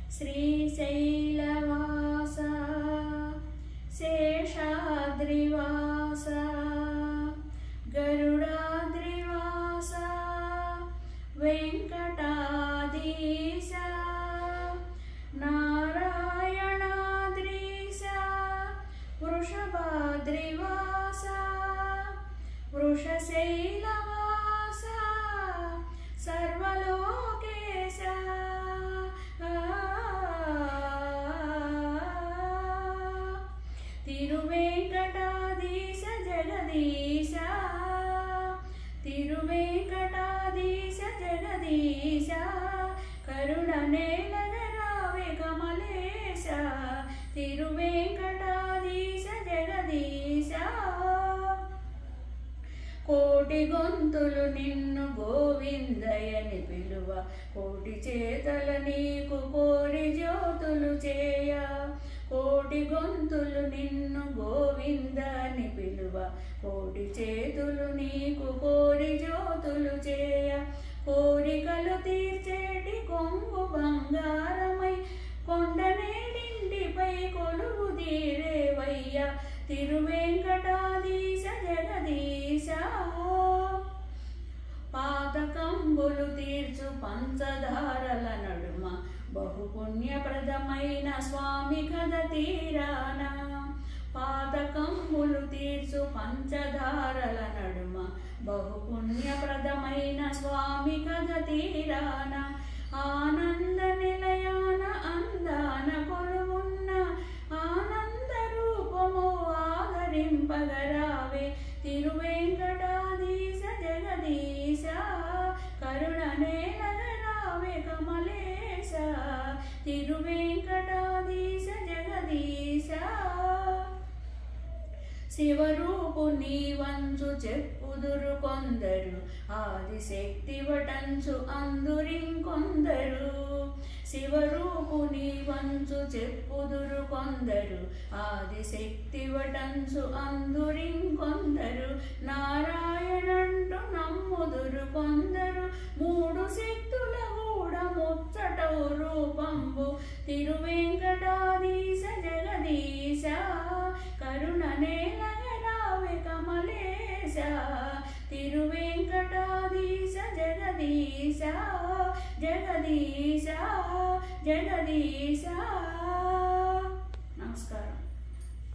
శ్రీశైలవాస శేషాద్రివాస గరుడాద్రివాస వెంకటాదీశ నారాయణాద్రీశ వృషభాద్రివాస వృషశైలవాస సర్వలోకేశ తిరువేంకటాదీశ జగదీశ తిరువేంకటాదీశ జగదీశ కరుణ నేలగరావే కమలేశ తిరువేంకటాదీశ జగదీశ కోటి గొంతులు నిన్ను గోవిందయని పిలువ కోటి చేతల నీకు కోరి జ్యోతులు చేయ కోటి గొంతులు నిన్ను గోవిందని పిలువ కోటి చేతులు నీకు కోరి జ్యోతులు చేయ కోరికలు తీర్చేటి కొంగు బంగారమై కొండనేడింటిపై కొలువు తీరేవయ్య తిరువేంకటాదీశ జగదీశ పాతకంబులు తీర్చు పంచదారల నడుమ బహుపుణ్యప్రదమైన స్వామి కథ తీరాన పాతకంబులు తీర్చు పంచదారల నడుమ బహుపుణ్యప్రదమైన స్వామి కథ తీరాన ఆనంద నిలయాన అందాన కొలువున్న ఆనంద రూపము ఆదరింపగరావే తిరువేంకటాదీశ జగదీశ కరుణనే నగరావే కమలేశ తిరువేంకటాదీశ జగదీశ శివరూపు నీ వంచు చెప్పుదురు కొందరు ఆదిశక్తి వటంచు అందురింకొందరు శివరూపు నీ వంచు చెప్పుదురు కొందరు ఆదిశక్తి వటంచు అందురింకొందరు నారాయణంటు నమ్ముదురు కొందరు మూడు శక్తుల కూడా ముచ్చటవు రూపంబు తిరువేంకటాదీశ జగదీశ కరుణనే నగరావే కమలేశ తిరువేంకటాదీశ జగదీశ జగదీశ జగదీశ